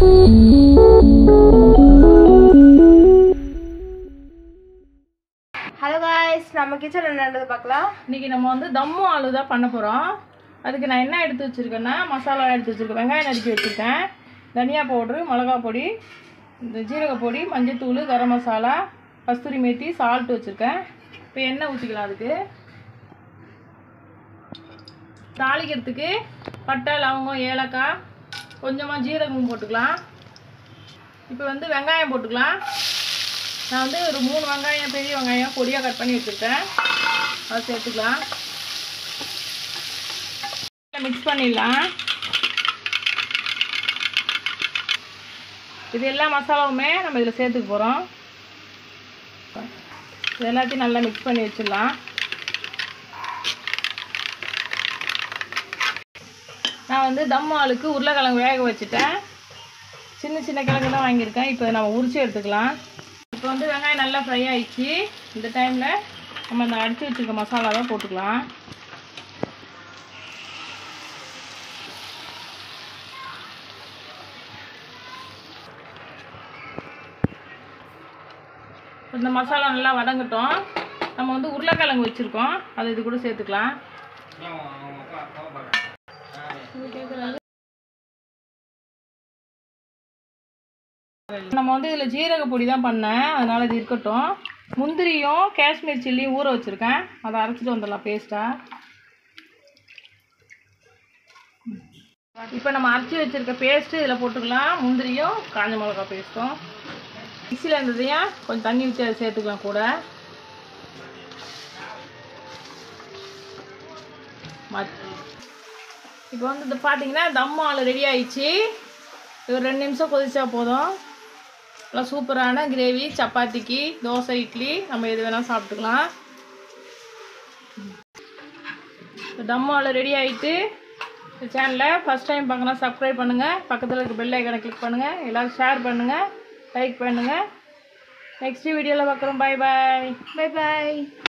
hello guys நம்ம kitchen என்னன்றது பார்க்கலாம் இன்னைக்கு நம்ம வந்து தம்மு ஆலு தான் பண்ண போகிறோம் அதுக்கு நான் என்ன எடுத்து வச்சுருக்கேன்னா மசாலா எடுத்து வச்சுருக்கேன் வெங்காயம் நறுக்கி வச்சுருக்கேன் தனியா பவுட்ரு மிளகா பொடி இந்த ஜீரக பொடி மஞ்சத்தூள் கரம் மசாலா கஸ்தூரி மேத்தி சால்ட் வச்சுருக்கேன் இப்போ எண்ணெய் ஊற்றிக்கலாம் அதுக்கு தாளிக்கிறதுக்கு பட்டை லவங்கம் ஏலக்காய் கொஞ்சமாக ஜீரகமும் போட்டுக்கலாம் இப்போ வந்து வெங்காயம் போட்டுக்கலாம் நான் வந்து ஒரு மூணு வெங்காயம் பெரிய வெங்காயம் பொடியாக கட் பண்ணி வச்சுருக்கேன் அதை சேர்த்துக்கலாம் மிக்ஸ் பண்ணிடலாம் இது எல்லா மசாலாவுமே நம்ம இதில் சேர்த்துக்க போகிறோம் இது எல்லாத்தையும் நல்லா மிக்ஸ் பண்ணி வச்சிடலாம் நான் வந்து தம் ஆளுக்கு உருளைக்கிழங்கு வேக வச்சுட்டேன் சின்ன சின்ன கிழங்கு தான் வாங்கியிருக்கேன் இப்போ நம்ம உரிச்சு எடுத்துக்கலாம் இப்போ வந்து வெங்காயம் நல்லா ஃப்ரை ஆயிடுச்சு இந்த டைமில் நம்ம இந்த அடித்து வச்சுருக்க மசாலாவை போட்டுக்கலாம் இந்த மசாலா நல்லா வதங்கட்டும் நம்ம வந்து உருளைக்கிழங்கு வச்சுருக்கோம் அதை இது கூட சேர்த்துக்கலாம் நம்ம வந்து இதில் ஜீரக பொடி தான் பண்ணேன் அதனால் இது இருக்கட்டும் முந்திரியும் காஷ்மீர் சில்லியும் ஊற வச்சுருக்கேன் அதை அரைச்சிட்டு வந்துடலாம் பேஸ்ட்டாக இப்போ நம்ம அரைச்சி வச்சுருக்க பேஸ்ட்டு இதில் போட்டுக்கலாம் முந்திரியும் காஞ்ச மிளகா பேஸ்ட்டும் மிக்சியில் இருந்ததையும் கொஞ்சம் தண்ணி ஊற்றி அதை சேர்த்துக்கலாம் கூட மத் இப்போ வந்து இது பார்த்தீங்கன்னா தம் ஆள் ரெடி ஆயிடுச்சு இது ஒரு ரெண்டு நிமிஷம் கொதிச்சா போதும் நல்லா சூப்பரான கிரேவி சப்பாத்திக்கு தோசை இட்லி நம்ம எது வேணால் சாப்பிட்டுக்கலாம் தம் ஆள் ரெடி ஆகிட்டு இந்த சேனலை ஃபஸ்ட் டைம் பார்க்கணும் சப்ஸ்கிரைப் பண்ணுங்கள் பக்கத்தில் இருக்க பெல் ஐக்கனை கிளிக் பண்ணுங்கள் எல்லோரும் ஷேர் பண்ணுங்கள் லைக் பண்ணுங்கள் நெக்ஸ்ட் வீடியோவில் பார்க்குறோம் பாய் பாய் பை பாய்